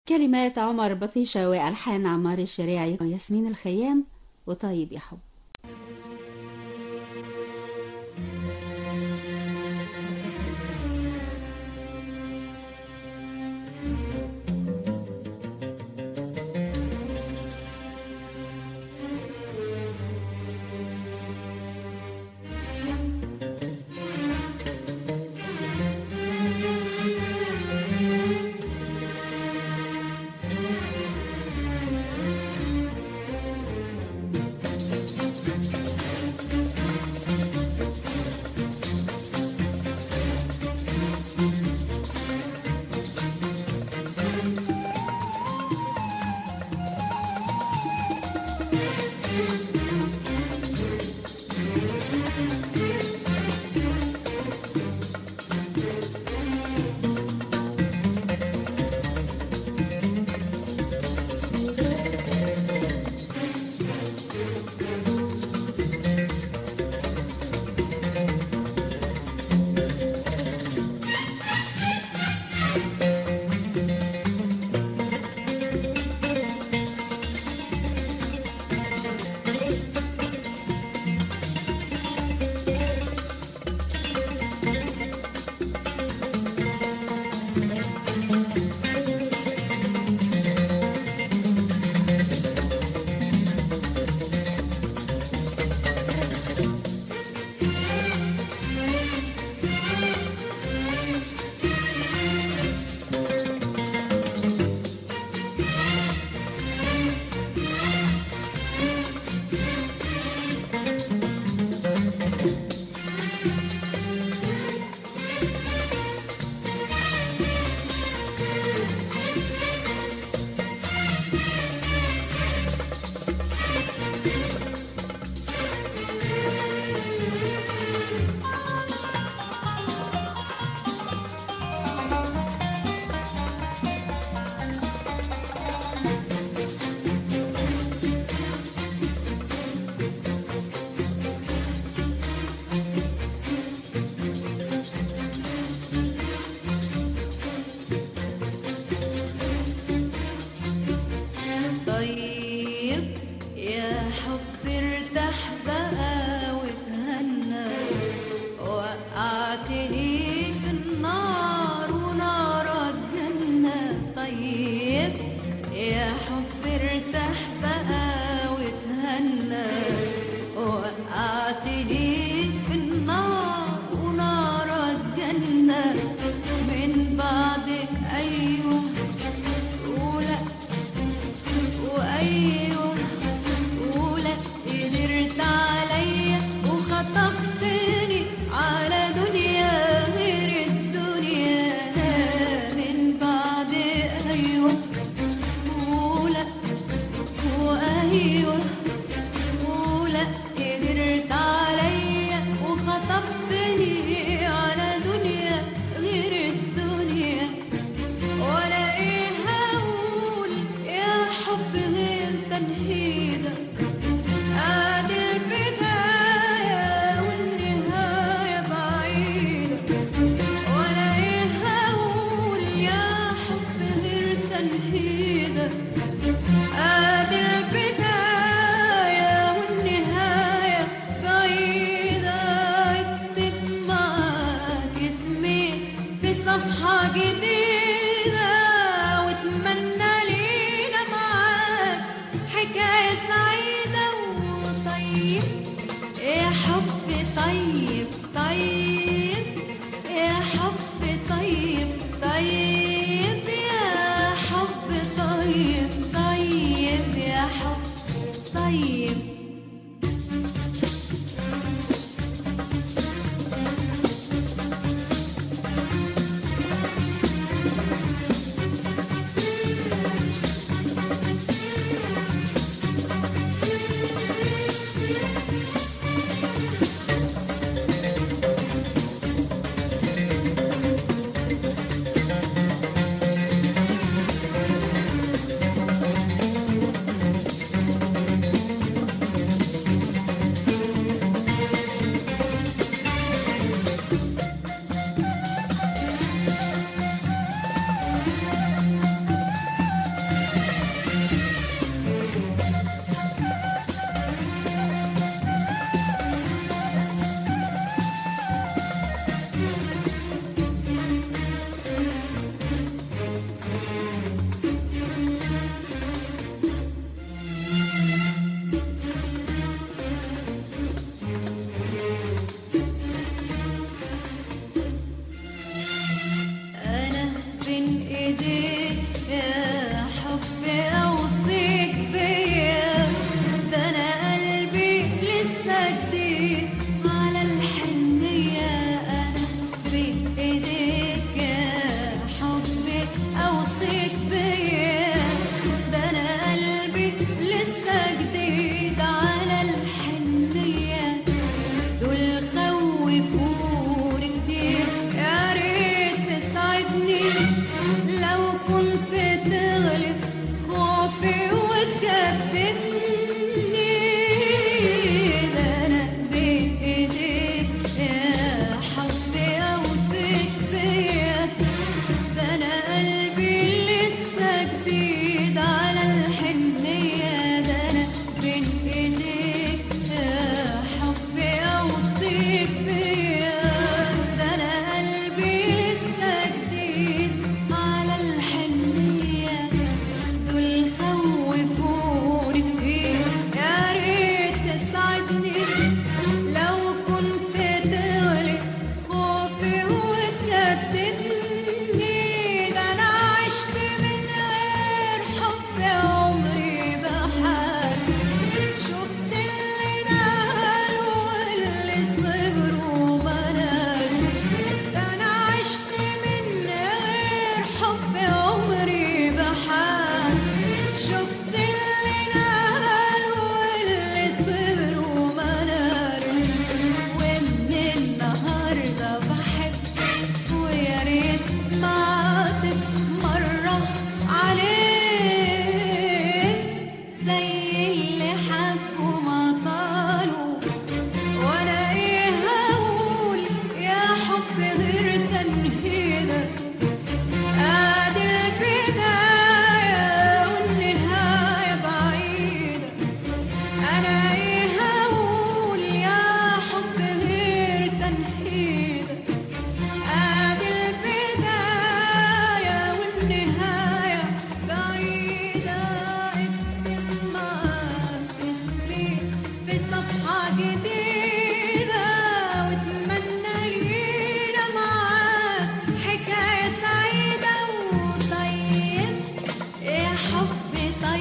كلمات عمر بطيشة وألحان عمار الشريعي وياسمين الخيام وطيب يا حب Thank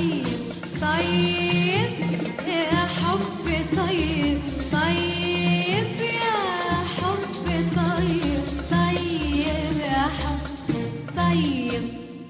طيب طيب يا حب طيب طيب يا حب طيب طيب يا حب طيب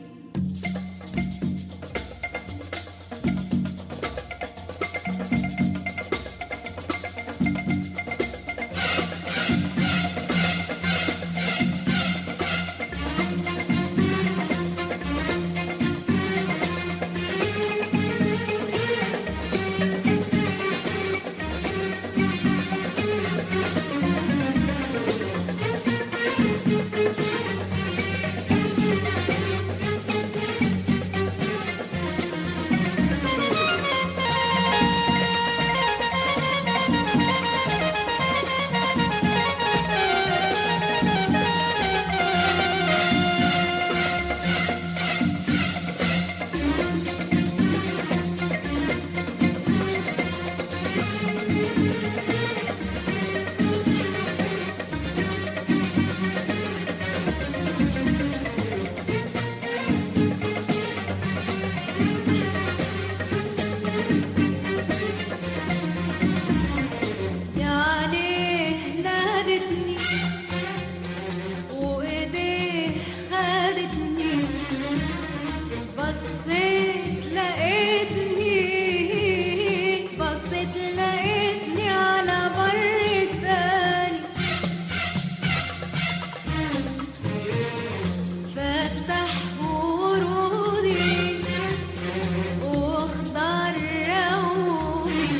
يعني نادتني وايديه خدتني بصيت لقيتني بصيت لقيتني على بر تاني فتح ورودي واخضر روضي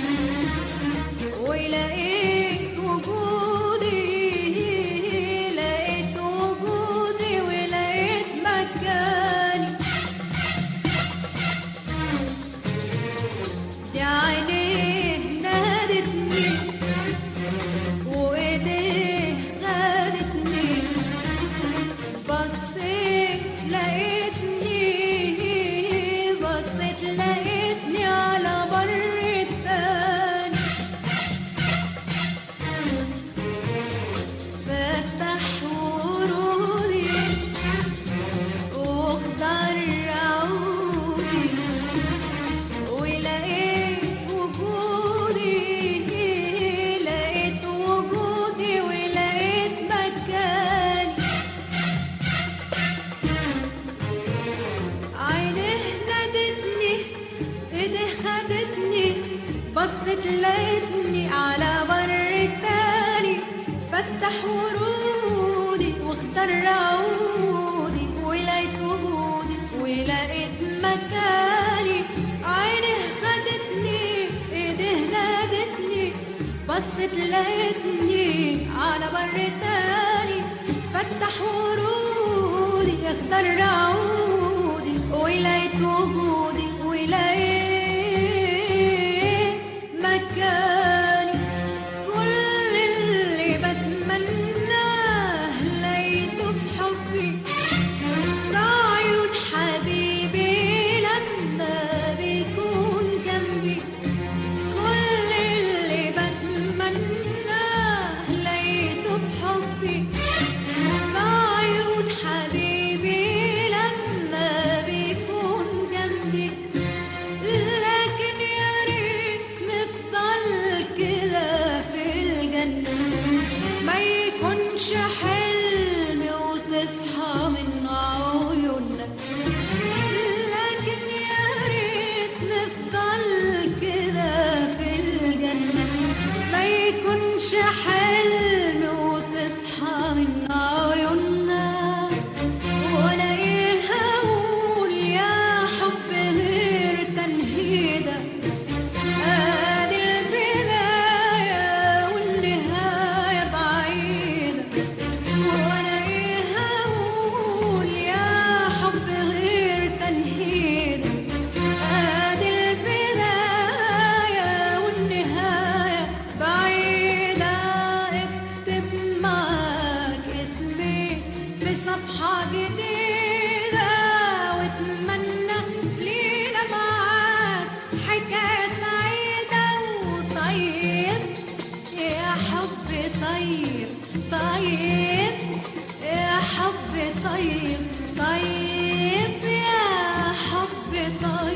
ولقيت وجودي لقيت وجودي ولقيت مكاني يا عينيه نادتني وايديه خدتني بصيت لقيتني بصيت لقيتني على بر التاني فتح ورودي واخضر عودي ولقيت وجودي لقيت وجودي ولقيت مكاني عينيه نادتني ايديه خدتني بصت لقيتني على بر التاني فتح ورودي واختار عودي ولقيت وجودي ولقيت مكاني عينيه خدتني ايديه نادتني بصت لقيتني على بر تاني فتح ورودي اختار عودي ولقيت وجودي ولقيت مكاني كل اللي بتمناه لقيته في حبي عيون حبيبي لما بيكون جنبي كل اللي بتمناه لقيته بحبي عيون حبيبي لما بيكون جنبي لكن يا ريت نفضل كده في الجنة ما يكونش حلم وتصحى من عيوننا لكن يا ريت نفضل كده في الجنة ما يكونش حلم وتصحى من عيوننا ولا ايه هقول يا حب غير تنهيدة ادي البداية والنهاية بعيدة وانا ايه هقول يا حب غير تنهيدة ادي البداية والنهاية بعيدة اكتب معاك اسمي في صفحة جديدة واتمنى لينا معاك حكاية سعيدة وطيب يا حب طيب طيب يا حب طيب طيب يا حب طيب